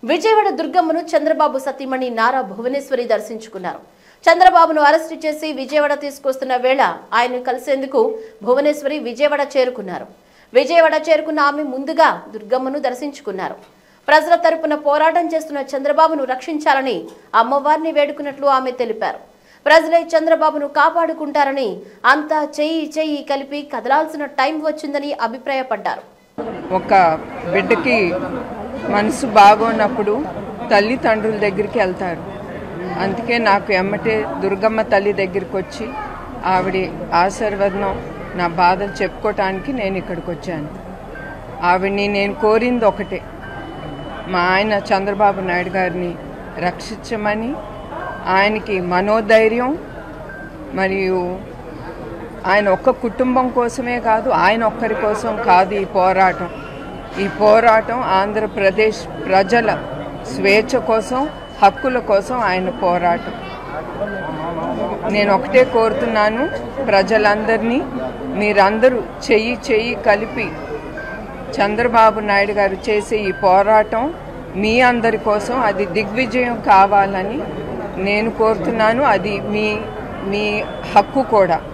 విజయవాడ దుర్గమ్మను చంద్రబాబు సతీమణి నారా భువనేశ్వరి దర్శించుకున్నారు చంద్రబాబును అరెస్టు చేసి విజయవాడ తీసుకొస్తున్న వేళ ఆయన కలిసేందుకు భువనేశ్వరి విజయవాడ చేరుకున్నారు విజయవాడ చేరుకున్న ఆమె ముందుగా దుర్గమ్మను దర్శించుకున్నారు ప్రజల తరపున పోరాటం చేస్తున్న చంద్రబాబును రక్షించాలని అమ్మవారిని వేడుకున్నట్లు ఆమె తెలిపారు ప్రజలే చంద్రబాబును కాపాడుకుంటారని అంతా చెయ్యి చెయ్యి కలిపి కదలాల్సిన టైం వచ్చిందని అభిప్రాయపడ్డారు ఒక బిడ్డకి మనసు బాగోనప్పుడు తల్లిదండ్రుల దగ్గరికి వెళ్తారు అందుకే నాకు ఎమ్మటే దుర్గమ్మ తల్లి దగ్గరికి వచ్చి ఆవిడ ఆశీర్వదనం నా బాధలు చెప్పుకోవటానికి నేను ఇక్కడికి వచ్చాను ఆవిడ్ని నేను కోరింది ఒకటే మా ఆయన చంద్రబాబు నాయుడు గారిని రక్షించమని ఆయనకి మనోధైర్యం మరియు ఆయన ఒక్క కుటుంబం కోసమే కాదు ఆయన ఒక్కరి కోసం కాదు ఈ పోరాటం ఈ పోరాటం ఆంధ్రప్రదేశ్ ప్రజల స్వేచ్ఛ కోసం హక్కుల కోసం ఆయన పోరాటం నేను ఒకటే కోరుతున్నాను ప్రజలందరినీ మీరందరూ చెయ్యి చెయ్యి కలిపి చంద్రబాబు నాయుడు గారు చేసే ఈ పోరాటం మీ అందరి కోసం అది దిగ్విజయం కావాలని నేను కోరుతున్నాను అది మీ మీ హక్కు కూడా